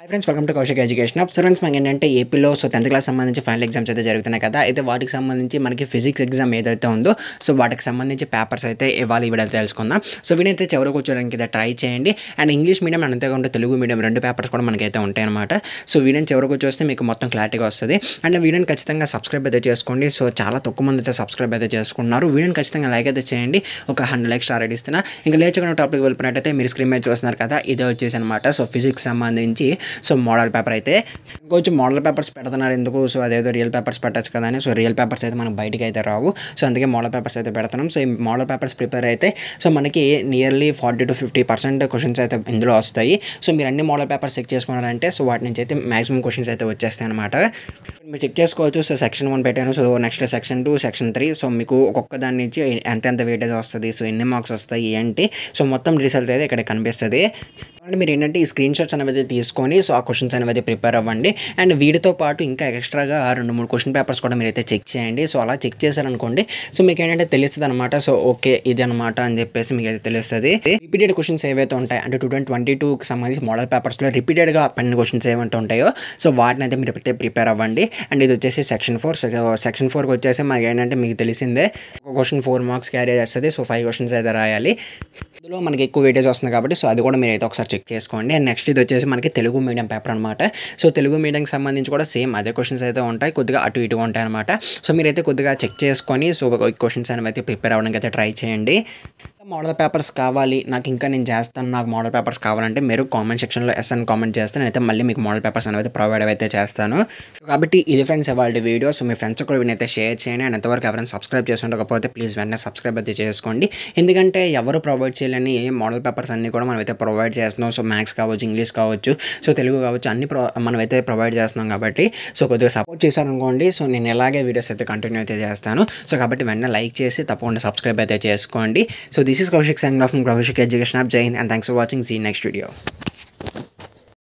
friends welcome to Kaushik education app friends మనకి ఏంటంటే ఏపీలో సో టెన్త్ క్లాస్ సంబంధించి ఫైనల్ ఎగ్జామ్స్ అయితే జరుగుతున్నాయి కదా అయితే వాటికి సంబంధించి మనకి ఫిజిక్స్ ఎగ్జామ్ ఏదైతే ఉందో సో వాటికి సంబంధించి పేపర్స్ అయితే ఇవాళ ఈ వీడియో తెలుసుకుందాం సో వీడైతే చివరికి వచ్చేయడానికి అయితే ట్రై చేయండి అండ్ ఇంగ్లీష్ మీడియం అండ్ అంతేకాకుండా తెలుగు మీడియం రెండు పేపర్స్ కూడా మనకైతే ఉంటాయి అనమాట సో వీడియోని చివరికి వచ్చేస్తే మీకు మొత్తం క్లారిటీగా వస్తుంది అండ్ వీడియోని ఖచ్చితంగా సబ్స్క్రైబ్ అయితే చేసుకోండి సో చాలా తక్కువ మంది అయితే సబ్స్క్రైబ్ అయితే చేసుకున్నారు వీడియోని ఖచ్చితంగా లైక్ అయితే చేయండి ఒక హండ్రెడ్ లైక్ స్టార్ అయితే ఇస్తున్నా ఇంకా లేచుకున్న టాపిక్ వెళ్ళిపోయినట్టయితే మీరు స్క్రీన్ మీద చూస్తున్నారు కదా ఇదే వచ్చేసి అనమాట సో ఫిజిక్స్ సంబంధించి సో మోడల్ పేపర్ అయితే కొంచెం మోడల్ పేపర్స్ పెడుతున్నారు ఎందుకు సో అదేదో రియల్ పేపర్స్ పెట్టచ్చు కదా అని సో రియల్ పేపర్స్ అయితే మనకు బయటికి అయితే రావు సో అందుకే మోడల్ పేపర్స్ అయితే పెడుతున్నాం సో ఈ మోడల్ పేపర్స్ ప్రిపేర్ అయితే సో మనకి nearly forty to fifty percent questions అయితే ఇందులో వస్తాయి సో మీరు అన్ని మోడల్ పేపర్స్ చెక్ చేసుకున్నారంటే సో వాటి నుంచి అయితే మాక్సిమం క్వశ్చన్స్ అయితే వచ్చేస్తాయి అనమాట మీరు చెక్ చేసుకోవచ్చు సో సెక్షన్ వన్ పెట్టాను so next section two section three so మీకు ఒక్కొక్క దాని నుంచి ఎంత ఎంత వెయిటేజ్ వస్తుంది సో ఎన్ని మార్క్స్ వస్తాయి ఏంటి సో మొత్తం రిజల్ట్ అయితే ఇక్కడ కనిపిస్తుంది అంటే మీరు ఏంటంటే ఈ స్క్రీన్ షాట్స్ అనేది తీసుకొని సో ఆ క్వశ్చన్స్ అనేది ప్రిపేర్ అవ్వండి అండ్ వీటితో పాటు ఇంకా ఎక్స్ట్రాగా రెండు మూడు క్వశ్చన్ పేపర్స్ కూడా మీరు అయితే చెక్ చేయండి సో అలా చెక్ చేశారనుకోండి సో మీకు ఏంటంటే తెలుస్తుంది అనమాట సో ఓకే ఇది అనమాట అని చెప్పేసి మీకు అయితే తెలుస్తుంది రిపీటెడ్ క్వశ్చన్స్ ఏవైతే ఉంటాయి అంటే టూ థౌసండ్ ట్వంటీ టూకి సంబంధించి మోడల్ పేపర్స్లో రిపీటెడ్గా పన్నెండు క్వశ్చన్స్ ఏమంటే ఉంటాయో సో వాటిని అయితే మీరు అయితే ప్రిపేర్ అవ్వండి అండ్ ఇది వచ్చేసి సెక్షన్ ఫోర్ సెక్షన్ ఫోర్కి వచ్చేసి మనకి ఏంటంటే మీకు తెలిసిందే ఒక క్వశ్చన్ ఫోర్ మార్క్స్ క్యారీ చేస్తుంది సో ఫైవ్ క్వశ్చన్స్ అయితే రాయాలి ఇందులో మనకి ఎక్కువ వెయిటేజ్ వస్తుంది కాబట్టి సో అది కూడా మీరు అయితే ఒకసారి చెక్ చేసుకోండి అండ్ నెక్స్ట్ ఇది వచ్చేసి మనకి తెలుగు మీడియం పేపర్ అనమాట సో తెలుగు మీడియంకి సంబంధించి కూడా సేమ్ అదే క్వశ్చన్స్ అయితే ఉంటాయి కొద్దిగా అటు ఇటుగా ఉంటాయి అనమాట సో మీరైతే కొద్దిగా చెక్ చేసుకొని సో క్వశ్చన్స్ అనేవి అయితే ప్రిపేర్ అవ్వడానికి అయితే ట్రై చేయండి మోడల్ పేపర్స్ కావాలి నాకు ఇంకా నేను చేస్తాను నాకు మోడల్ పేపర్స్ కావాలంటే మీరు కామెంట్ సెక్షన్లో ఎస్ అని కామెంట్ చేస్తే నేనైతే మళ్ళీ మీకు మోడల్ పేపర్స్ అనేవి ప్రొవైడ్ అయితే చేస్తాను కాబట్టి ఇది ఫ్రెండ్స్ ఇవాళ వీడియో సో మీ ఫ్రెండ్స్ కూడా వీనైతే షేర్ చేయండి అండ్ ఎంతవరకు ఎవరైనా సబ్స్క్రైబ్ చేసి ఉండకపోతే ప్లీజ్ వెంటనే సబ్స్క్రైబ్ అయితే చేసుకోండి ఎందుకంటే ఎవరు ప్రొవైడ్ చేయలేని ఏ మోడల్ పేపర్స్ అన్నీ కూడా మనమైతే ప్రొవైడ్ చేస్తున్నాం సో మ్యాథ్స్ కావచ్చు ఇంగ్లీష్ కావచ్చు సో తెలుగు కావచ్చు అన్ని ప్రొ మనమైతే ప్రొవైడ్ చేస్తున్నాం కాబట్టి సో కొద్దిగా సపోర్ట్ చేశారనుకోండి సో నేను ఎలాగే వీడియోస్ అయితే కంటిన్యూ అయితే చేస్తాను సో కాబట్టి వెంటనే లైక్ చేసి తప్పకుండా సబ్స్క్రైబ్ అయితే చేసుకోండి సో దిస్ ఇస్ కౌశిక్ సంగ్ ఫ్రమ్ కౌశిక్ ఎడ్యుకేషన్ ఆఫ్ జైన్ and thanks for watching see next video